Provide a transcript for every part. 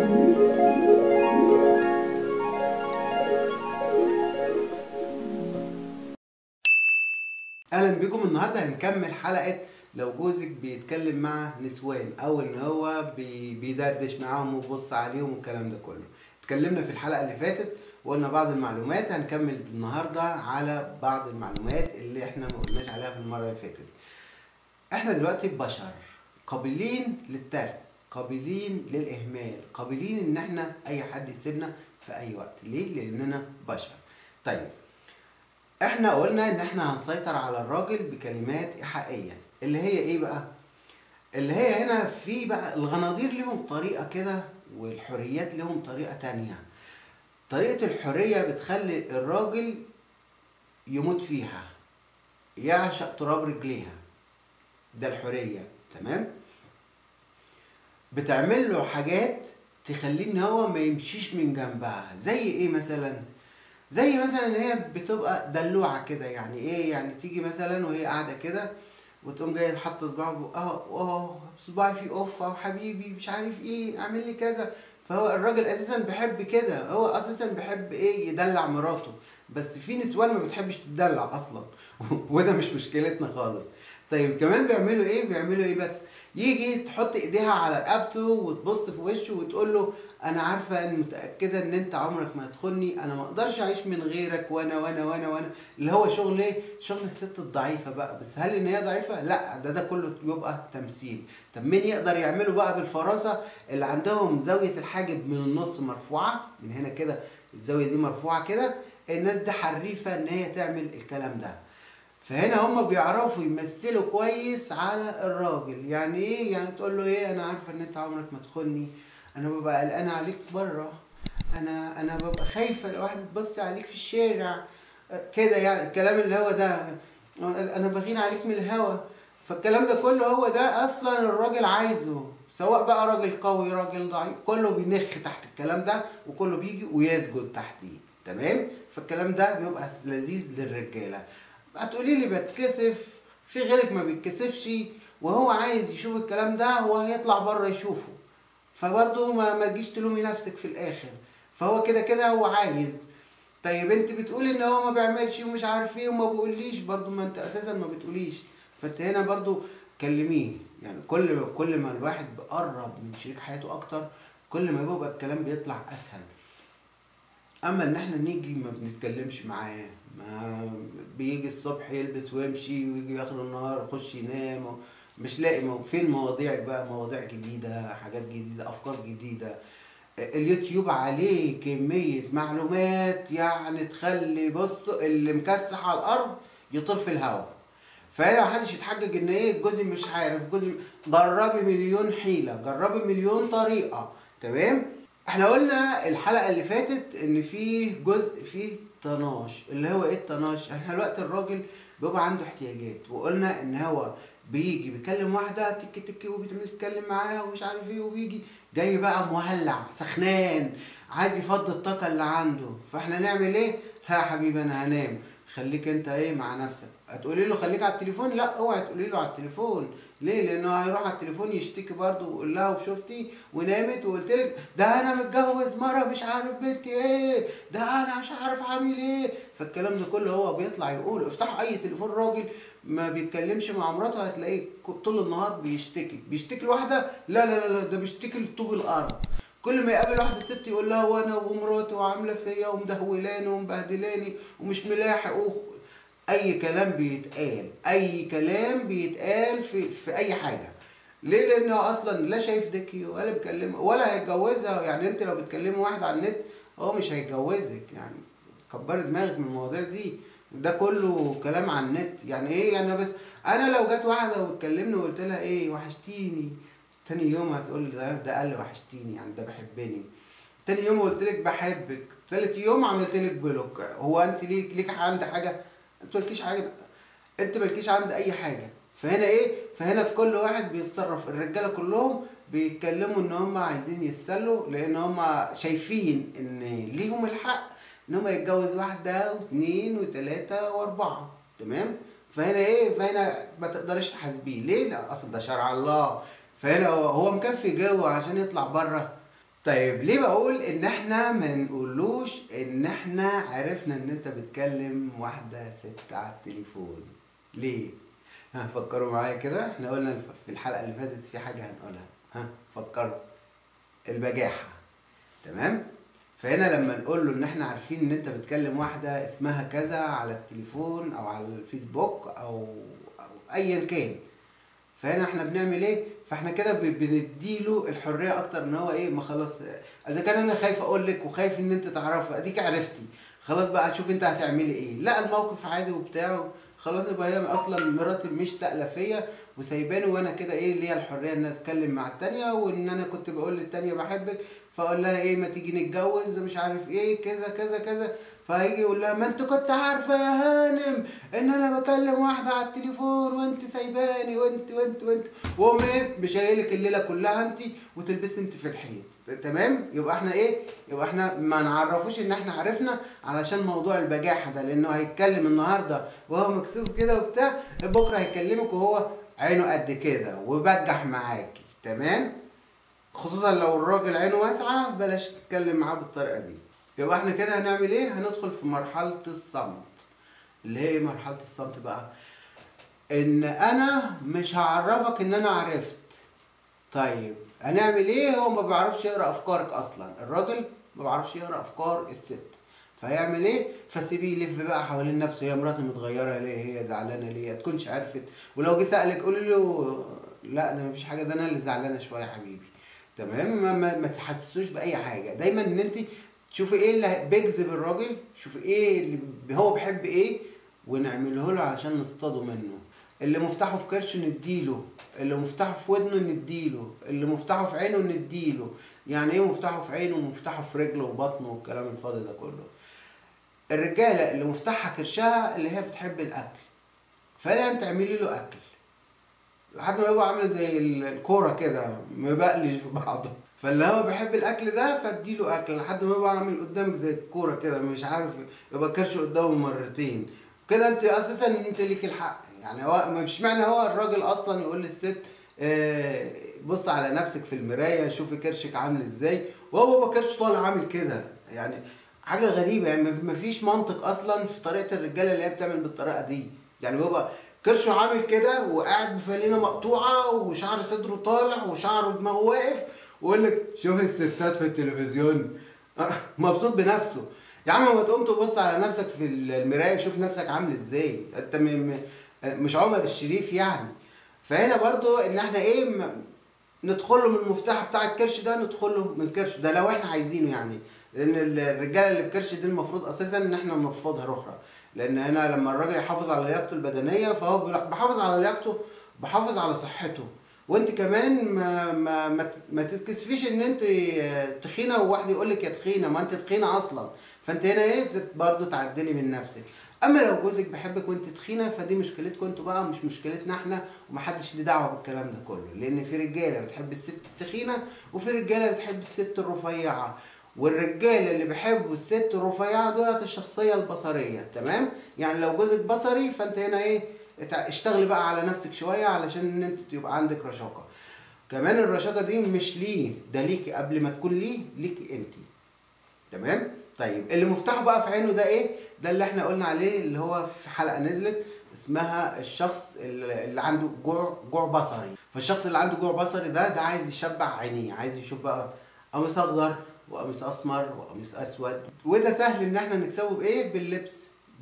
اهلا بكم النهارده هنكمل حلقه لو جوزك بيتكلم مع نسوان او ان هو بي- بيدردش معاهم وبيبص عليهم والكلام ده كله اتكلمنا في الحلقه اللي فاتت وقلنا بعض المعلومات هنكمل النهارده على بعض المعلومات اللي احنا ما قلناش عليها في المره اللي فاتت احنا دلوقتي بشر قابلين للترك قابلين للاهمال قابلين ان احنا اي حد يسيبنا في اي وقت ليه لاننا بشر طيب احنا قلنا ان احنا هنسيطر على الراجل بكلمات ايحائيه اللي هي ايه بقى اللي هي هنا في بقى الغناضير ليهم طريقه كده والحريات ليهم طريقه تانية طريقه الحريه بتخلي الراجل يموت فيها يعشق تراب رجليها ده الحريه تمام بتعمل له حاجات تخليه ان هو ما يمشيش من جنبها زي ايه مثلا زي مثلا ان هي بتبقى دلوعه كده يعني ايه يعني تيجي مثلا وهي قاعده كده وتقوم جايه حاطه صباعها بقها اه صباعي فيه اوف اه حبيبي مش عارف ايه اعمل لي كذا فهو الراجل اساسا بيحب كده هو اساسا بيحب ايه يدلع مراته بس في نسوان ما بتحبش تدلع اصلا وده مش مشكلتنا خالص طيب كمان بيعملوا ايه بيعملوا ايه بس يجي تحط ايديها على رقبته وتبص في وشه وتقول له انا عارفه ان متاكده ان انت عمرك ما هتخوني انا ما اقدرش اعيش من غيرك وانا وانا وانا وانا اللي هو شغل ايه شغل الست الضعيفه بقى بس هل ان هي ضعيفه لا ده ده كله يبقى تمثيل طب مين يقدر يعمله بقى بالفراسه اللي عندهم زاويه الحاجب من النص مرفوعه من هنا كده الزاويه دي مرفوعه كده الناس دي حريفه ان هي تعمل الكلام ده فهنا هم بيعرفوا يمثلوا كويس على الراجل يعني ايه يعني تقول له ايه انا عارفه ان انت عمرك ما تخوني انا ببقى قلقانه عليك بره انا انا ببقى خايفه لو واحده تبص عليك في الشارع كده يعني الكلام اللي هو ده انا بغير عليك من الهوا فالكلام ده كله هو ده اصلا الراجل عايزه سواء بقى راجل قوي راجل ضعيف كله بينخ تحت الكلام ده وكله بيجي ويسجد تحتيه تمام فالكلام ده بيبقى لذيذ للرجاله هتقولي لي بتكسف في غيرك ما بيتكسفش وهو عايز يشوف الكلام ده هو هيطلع بره يشوفه فبرضه ما, ما تجيش تلومي نفسك في الاخر فهو كده كده هو عايز طيب انت بتقولي ان هو ما بيعملش ومش عارف ايه وما بيقوليش برضه ما انت اساسا ما بتقوليش فانت هنا برضه كلميه يعني كل ما كل ما الواحد بيقرب من شريك حياته اكتر كل ما بيبقى الكلام بيطلع اسهل اما ان احنا نيجي ما بنتكلمش معاه ما بيجي الصبح يلبس ويمشي ويجي اخر النهار يخش ينام مش لاقي مو... فين مواضيعك بقى مواضيع جديدة حاجات جديدة أفكار جديدة اليوتيوب عليه كمية معلومات يعني تخلي بص اللي مكسح على الأرض يطير في الهواء فهنا محدش يتحجج ان ايه جوزي مش عارف جوزي جربي مليون حيلة جربي مليون طريقة تمام احنا قلنا الحلقة اللي فاتت ان في جزء فيه طناش اللي هو ايه الطناش احنا دلوقتي الراجل بيبقى عنده احتياجات وقلنا ان هو بيجي بيكلم واحده تك تك وبيتكلم معاها ومش عارف ايه وبيجي جاي بقى مولع سخنان عايز يفضي الطاقه اللي عنده فاحنا نعمل ايه لا يا حبيبي انا هنام خليك انت ايه مع نفسك هتقولي له خليك على التليفون لا اوعي تقولي له على التليفون ليه لانه هيروح على التليفون يشتكي برضه ويقول لها وشفتي ونامت وقلت لك ده انا متجوز مره مش عارف بنتي ايه ده انا مش عارف عامل ايه فالكلام ده كله هو بيطلع يقول افتحوا اي تليفون راجل ما بيتكلمش مع مراته هتلاقيه طول النهار بيشتكي بيشتكي لواحده لا لا لا لا ده بيشتكي لطوب الارض كل ما يقابل واحده ست يقول لها وانا ومراتي وعامله فيا ومدهولاني ومبهدلاني ومش ملاحق اي كلام بيتقال اي كلام بيتقال في في اي حاجه ليه لانه اصلا لا شايف ديكي ولا بيكلمها ولا هيتجوزها يعني انت لو بتكلمي واحد على النت هو مش هيتجوزك يعني كبري دماغك من المواضيع دي ده كله كلام على النت يعني ايه يعني بس انا لو جت واحده وتكلمني وقلت لها ايه وحشتيني تاني يوم هتقول ده ده قال لي وحشتيني يعني ده بحبني تاني يوم قلت لك بحبك تالت يوم عملت لك بلوك هو انت ليك ليك عندي حاجه انت مالكيش حاجه انت مالكيش عند اي حاجه فهنا ايه فهنا كل واحد بيتصرف الرجاله كلهم بيتكلموا ان هم عايزين يتسلوا لان هم شايفين ان ليهم الحق ان هم يتجوز واحده واثنين وثلاثه واربعه تمام فهنا ايه فهنا ما تقدرش تحاسبيه ليه لا اصل ده شرع الله فهنا هو مكفي جو عشان يطلع بره طيب ليه بقول ان احنا ما نقولوش ان احنا عرفنا ان انت بتكلم واحدة ست على التليفون ليه ها فكروا معايا كده احنا قلنا الف- في الحلقة اللي فاتت في حاجة هنقولها ها فكروا البجاحة تمام فهنا لما نقول له ان احنا عارفين ان انت بتكلم واحدة اسمها كذا على التليفون او على الفيسبوك او, أو ايا كان فهنا احنا بنعمل ايه فاحنا كده ب- بنديله الحريه اكتر ان هو ايه ما خلاص اذا كان انا خايف اقول لك وخايف ان انت تعرفي اديك عرفتي خلاص بقى شوف انت هتعملي ايه لا الموقف عادي وبتاع خلاص يبقى هي اصلا مراتي مش سائله فيا وسايباني وانا كده ايه ليا الحريه ان أنا اتكلم مع التانيه وان انا كنت بقول للتانيه بحبك فاقول لها ايه ما تيجي نتجوز مش عارف ايه كذا كذا كذا فهيجي يقول لها ما انت كنت عارفه يا هانم ان انا بكلم واحده على التليفون وانت سايباني وانت وانت وانت وقوم ايه مشايلك الليله كلها انت وتلبسي انت في الحيط تمام يبقى احنا ايه يبقى احنا ما نعرفوش ان احنا عرفنا علشان موضوع البجاحه ده لانه هيتكلم النهارده وهو مكسوف كده وبتاع بكره هيكلمك وهو عينه قد كده وبجح معاكي تمام خصوصا لو الراجل عينه واسعه بلاش تتكلم معاه بالطريقه دي يبقى احنا كده هنعمل ايه هندخل في مرحله الصمت اللي هي إيه مرحله الصمت بقى ان انا مش هعرفك ان انا عرفت طيب هنعمل ايه هو ما بيعرفش يقرا افكارك اصلا الراجل ما بيعرفش يقرا افكار الست فيعمل ايه فسيبيه يلف بقى حوالين نفسه هي مراتي متغيره ليه هي زعلانه ليه تكونش عرفت ولو جه سالك قولي له لا ده مفيش حاجه ده انا اللي زعلانه شويه يا حبيبي تمام ما, ما, ما تحسسوش باي حاجه دايما ان انت شوفي ايه اللي بيجذب الراجل شوفي ايه اللي هو بيحب ايه ونعمله له علشان نصطاده منه اللي مفتاحه في كرشه نديله اللي مفتاحه في ودنه نديله اللي مفتاحه في عينه نديله يعني ايه مفتاحه في عينه ومفتاحه في رجله وبطنه والكلام الفاضي ده كله الرجاله اللي مفتاحها كرشها اللي هي بتحب الاكل فلازم تعملي له اكل لحد ما يبقى عامل زي ال- الكوره كده مبقلش في بعضه فاللي هو بيحب الاكل ده فاديله اكل لحد ما يبقى عامل قدامك زي الكوره كده مش عارف يبقى كرشه قدامه مرتين كده انت اساسا انت ليك الحق يعني هو مش معنى هو الراجل اصلا يقول للست آه، بص على نفسك في المرايه شوفي كرشك عامل ازاي وهو بابا كرشه طالع عامل كده يعني حاجه غريبه يعني مفيش منطق اصلا في طريقه الرجاله اللي هي بتعمل بالطريقه دي يعني بابا كرشه عامل كده وقاعد بفلينه مقطوعه وشعر صدره طالع وشعره دماغه واقف ويقول لك شوف الستات في التلفزيون مبسوط بنفسه يا عم ما تقوم تبص على نفسك في المرايه وشوف نفسك عامل ازاي انت م... م... مش عمر الشريف يعني فهنا برضو ان احنا ايه م... ندخل له من المفتاح بتاع الكرش ده ندخل له من كرش ده لو احنا عايزينه يعني لان الرجاله اللي بكرش دي المفروض اساسا ان احنا نرفضها رخرة لان هنا لما الراجل يحافظ على لياقته البدنيه فهو بيقول- بحافظ على لياقته بحافظ على صحته وانت كمان ما ما ما, ما تتكسفيش ان انت تخينه وواحد يقول لك يا تخينه ما انت تخينه اصلا فانت هنا ايه برضه تعدلي من نفسك اما لو جوزك بيحبك وانت تخينه فدي مشكلتكم انتوا بقى مش مشكلتنا احنا ومحدش ليه دعوه بالكلام ده كله لان في رجاله بتحب الست التخينه وفي رجاله بتحب الست الرفيعه والرجاله اللي بيحبوا الست الرفيعه دولت الشخصيه البصريه تمام يعني لو جوزك بصري فانت هنا ايه اتع- اشتغلي بقى على نفسك شويه علشان ان انت يبقى عندك رشاقه كمان الرشاقه دي مش ليه ده ليكي قبل ما تكون ليه ليكي انت تمام طيب اللي مفتاحه بقى في عينه ده ايه ده اللي احنا قلنا عليه اللي هو في حلقه نزلت اسمها الشخص اللي اللي عنده جوع جوع بصري فالشخص اللي عنده جوع بصري ده ده عايز يشبع عينيه عايز يشوف بقى قميص اخضر وقميص اسمر وقميص اسود وده سهل ان احنا نكسبه بايه باللبس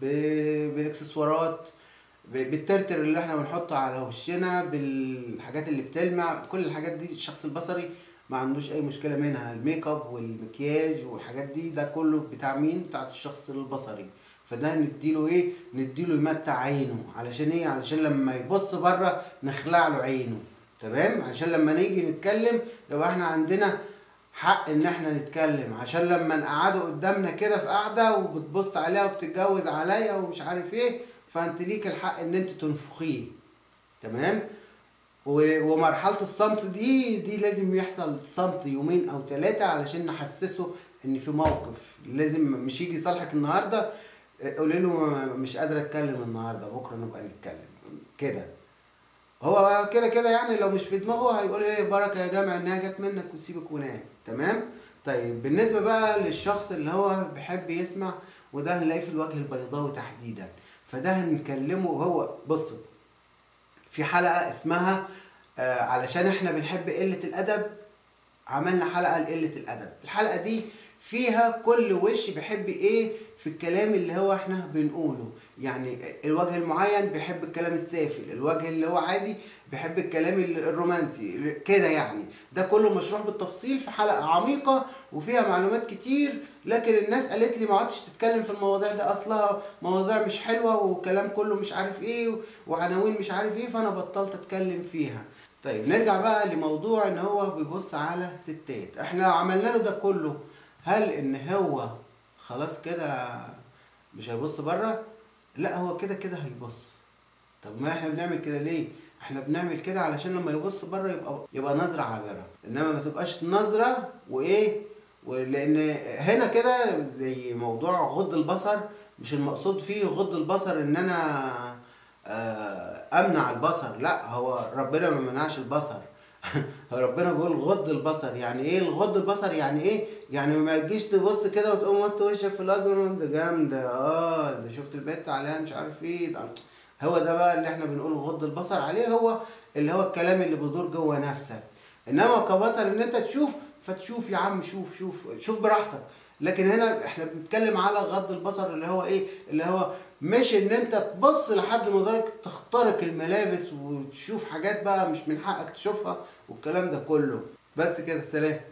ب- بالاكسسوارات ب- بالترتر اللي احنا بنحطه على وشنا بالحاجات اللي بتلمع كل الحاجات دي الشخص البصري ما عندوش اي مشكله منها الميك اب والمكياج والحاجات دي ده كله بتاع مين بتاعت الشخص البصري فده نديله ايه نديله يمتع عينه علشان ايه علشان لما يبص بره نخلع له عينه تمام عشان لما نيجي نتكلم يبقى احنا عندنا حق ان احنا نتكلم عشان لما نقعده قدامنا كده في قعده وبتبص عليها وبتتجوز عليا ومش عارف ايه فانت ليك الحق ان انت تنفخيه تمام و- ومرحلة الصمت دي دي لازم يحصل صمت يومين او ثلاثة علشان نحسسه ان في موقف لازم مش يجي يصالحك النهاردة اه، قولي له ما- مش قادر اتكلم النهاردة بكرة نبقى نتكلم كده هو كده كده يعني لو مش في دماغه هيقول ايه بركة يا جامع انها جت منك وسيبك ونام تمام طيب بالنسبة بقى للشخص اللي هو بيحب يسمع وده هنلاقيه في الوجه البيضاوي تحديدا فده هنكلمه هو بصوا في حلقة اسمها آه علشان احنا بنحب قلة الأدب عملنا حلقة لقلة الأدب الحلقة دي فيها كل وش بيحب ايه في الكلام اللي هو احنا بنقوله يعني الوجه المعين بيحب الكلام السافل الوجه اللي هو عادي بيحب الكلام الرومانسي كده يعني ده كله مشروح بالتفصيل في حلقة عميقة وفيها معلومات كتير لكن الناس قالت لي ما عدتش تتكلم في المواضيع ده اصلها مواضيع مش حلوة وكلام كله مش عارف ايه وعناوين مش عارف ايه فانا بطلت اتكلم فيها طيب نرجع بقى لموضوع ان هو بيبص على ستات احنا عملنا له ده كله هل ان هو خلاص كده مش هيبص بره لا هو كده كده هيبص طب ما احنا بنعمل كده ليه احنا بنعمل كده علشان لما يبص بره يبقى يبقى نظره عابره انما ما تبقاش نظره وايه ولان هنا كده زي موضوع غض البصر مش المقصود فيه غض البصر ان انا امنع البصر لا هو ربنا ما منعش البصر ربنا بيقول غض البصر يعني ايه الغض البصر يعني ايه يعني ما تجيش تبص كده وتقوم وانت وشك في الارض ده جامده اه ده شفت البت عليها مش عارف ايه ده هو ده بقى اللي احنا بنقول غض البصر عليه هو اللي هو الكلام اللي بيدور جوه نفسك انما كبصر ان انت تشوف فتشوف يا عم شوف شوف شوف براحتك لكن هنا احنا بنتكلم على غض البصر اللي هو ايه اللي هو مش ان انت تبص لحد ما درجة تخترق الملابس وتشوف حاجات بقى مش من حقك تشوفها والكلام ده كله بس كده سلام